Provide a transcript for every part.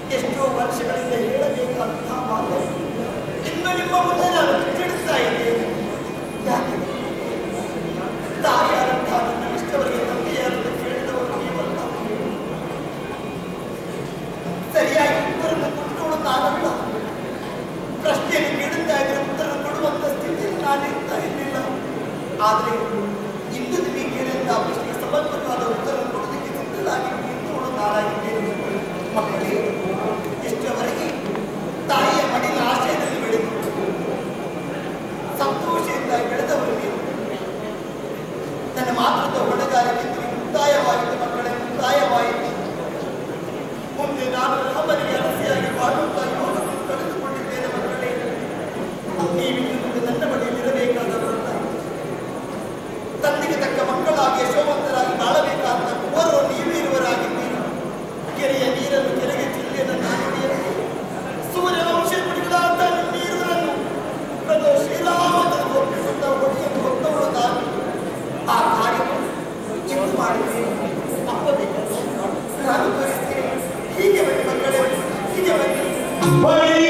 ಎಷ್ಟೋ ವರ್ಷಗಳಿಂದ ಹೇಳಬೇಕಾದಂತಹ ಮಾತು ಇನ್ನು ನಿಮ್ಮ ಮುಂದೆ ನಾನು ತಿಳಿಸ್ತಾ ಇದ್ದೇನೆ ಯಾಕೆ ತಾಯಿಯಾದಂತಹ ನನ್ನ ಇಷ್ಟವರಿಗೆ ತಂದೆಯಾದಂತ ಕೇಳಿದವರು ನೀವಲ್ಲ ಸರಿಯಾಗಿ ಉತ್ತರವನ್ನು ಕೊಟ್ಟವಳು ನಾನಲ್ಲ ಪ್ರಶ್ನೆಯನ್ನು ಕೇಳುತ್ತಾ ಇದ್ರೆ ಉತ್ತರ ಕೊಡುವಂತ ಸ್ಥಿತಿಯಲ್ಲಿ ನಾನಿರ್ತಾ ಇರಲಿಲ್ಲ ಆದರೆ ಇಂದು ನಿಮಗೆ ಕೇಳಿದಂತಹ ಪ್ರಶ್ನೆಗೆ ಸಮರ್ಪಕವಾದ ಉತ್ತರ ಕೊಡೋದಕ್ಕೆ ಸಿದ್ಧರಾಗಿ ನಿಂತವಳು ನಾನಾಗಿದ್ದೇನೆ ಮಕ್ಕಳೇ ಇಷ್ಟವರೆಗೆ ತಾಯಿಯ ಮಡಿಲ ಆಶಯದಲ್ಲಿ ಬೆಳೆದು ಸಂತೋಷದಿಂದ ಬೆಳೆದವರು ನೀವು ನನ್ನ ಮಾತೃತ್ವ ಹೊಣೆಗಾರಿಕೆ ಮುಕ್ತಾಯವಾಯಿತು ಮಕ್ಕಳೇ ಮುಕ್ತಾಯವಾಯಿತು ಮುಂದೆ ನಾನು ರಾಮನಿಗೆ ಅರಸಿಯಾಗಿ ಬಾಳುತ್ತಾ ಯೋಗವನ್ನು ಕಳೆದುಕೊಂಡಿದ್ದೇನೆ ಮಕ್ಕಳೇ ನೀವಿನ್ನು ಮುಂದೆ ನನ್ನ ಬಳಿಯಲ್ಲಿರಬೇಕಾದವರಲ್ಲ ತಂದೆಗೆ ತಕ್ಕ ಮಕ್ಕಳಾಗಿ ಯಶೋವಂತರಾಗಿ ಬಾಳಬೇಕಾದ ಮೂವರು ನೀವೇ ಇರುವರಾಗಿದ್ದೀರಿ ಕೆರೆಯ ನೀರನ್ನು ಕೆರೆಗೆ ಚಿಲ್ಲಿಯನ್ನು ನಾನು ಹಿಡಿಯಲು ಸೂರ್ಯ ವಂಶ ಬಿಡುಗಡಾದ ನೀರನ್ನು ಅದು ಶ್ರೀರಾಮಚಂದ್ರ ಒಪ್ಪಿಕೊಂಡ ಒಡೆಯನ್ನು ಹೊತ್ತವಳು ನಾನು ಆ ಕಾರ್ಯವನ್ನು ಇಂದು ಮಾಡಿದ್ದೇನೆ ಅಪ್ಪಬೇಕು ನಾನು ತೋರಿಸ್ತೇನೆ ಹೀಗೆ ಬನ್ನಿ ಮಕ್ಕಳೇ ಹೀಗೆ ಬನ್ನಿ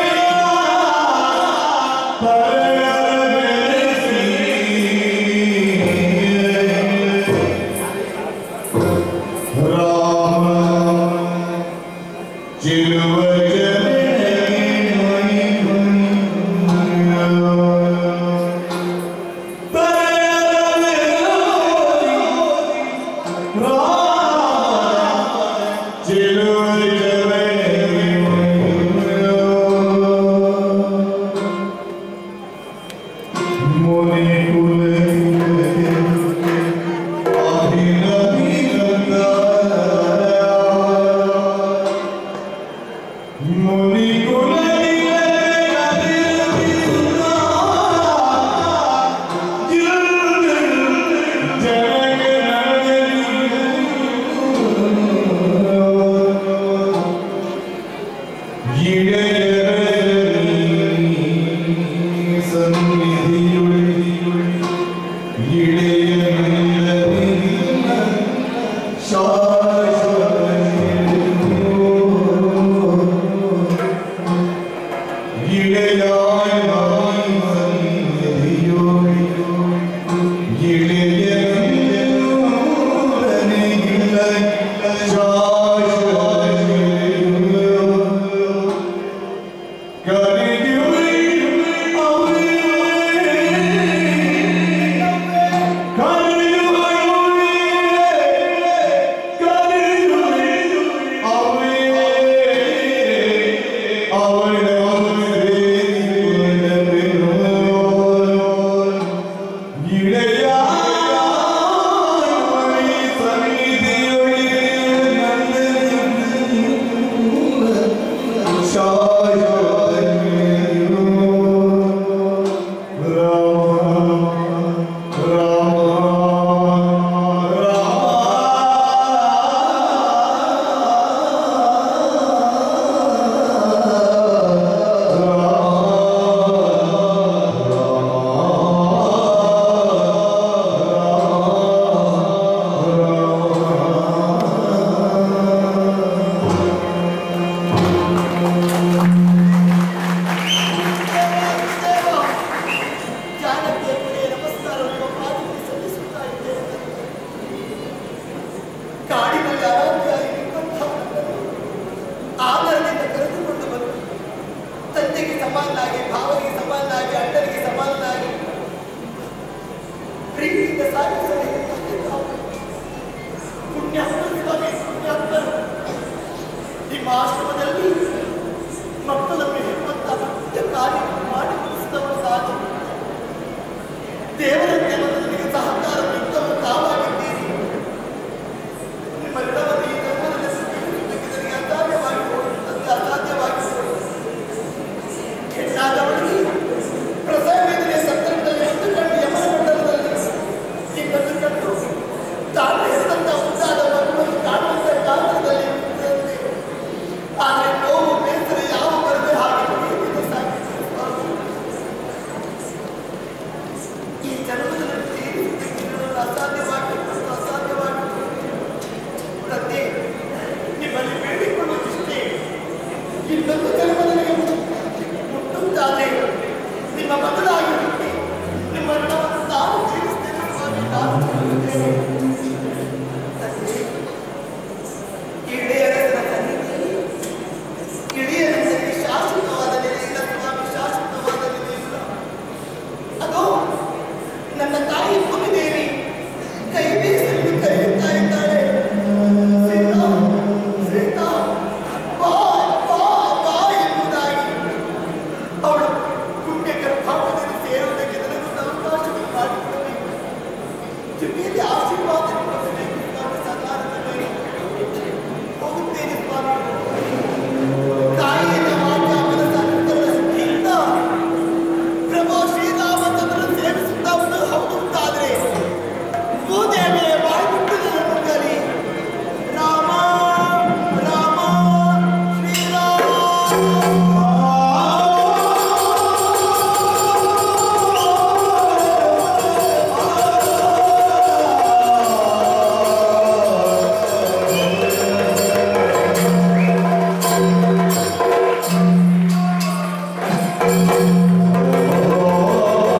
ಜಾನಕಿಯವರಿಗೆ ನಮಸ್ಕಾರವನ್ನು ಪಾದಕ್ಕೆ ಸಲ್ಲಿಸುತ್ತಾ ಇದ್ದೇನೆ ಕಾಡಿನಲ್ಲಿ ಅನಾಥಿಯಾಗಿ ನಿಂತಹ ನನ್ನನ್ನು ಆದರದಿಂದ ಕರೆದುಕೊಂಡು ಬಂದು ತಂದೆಗೆ ಸಮಾನನಾಗಿ ಭಾವನಿಗೆ ಸಮಾನನಾಗಿ ಅಣ್ಣನಿಗೆ ಸಮಾನನಾಗಿ ಪ್ರೀತಿಯಿಂದ ಸಾಗಿಸಲು ಪುಣ್ಯಾತ್ಮ ಸ್ವಾಮಿ ಪುಣ್ಯಾತ್ಮ ನಿಮ್ಮ ಆಶ್ರಮ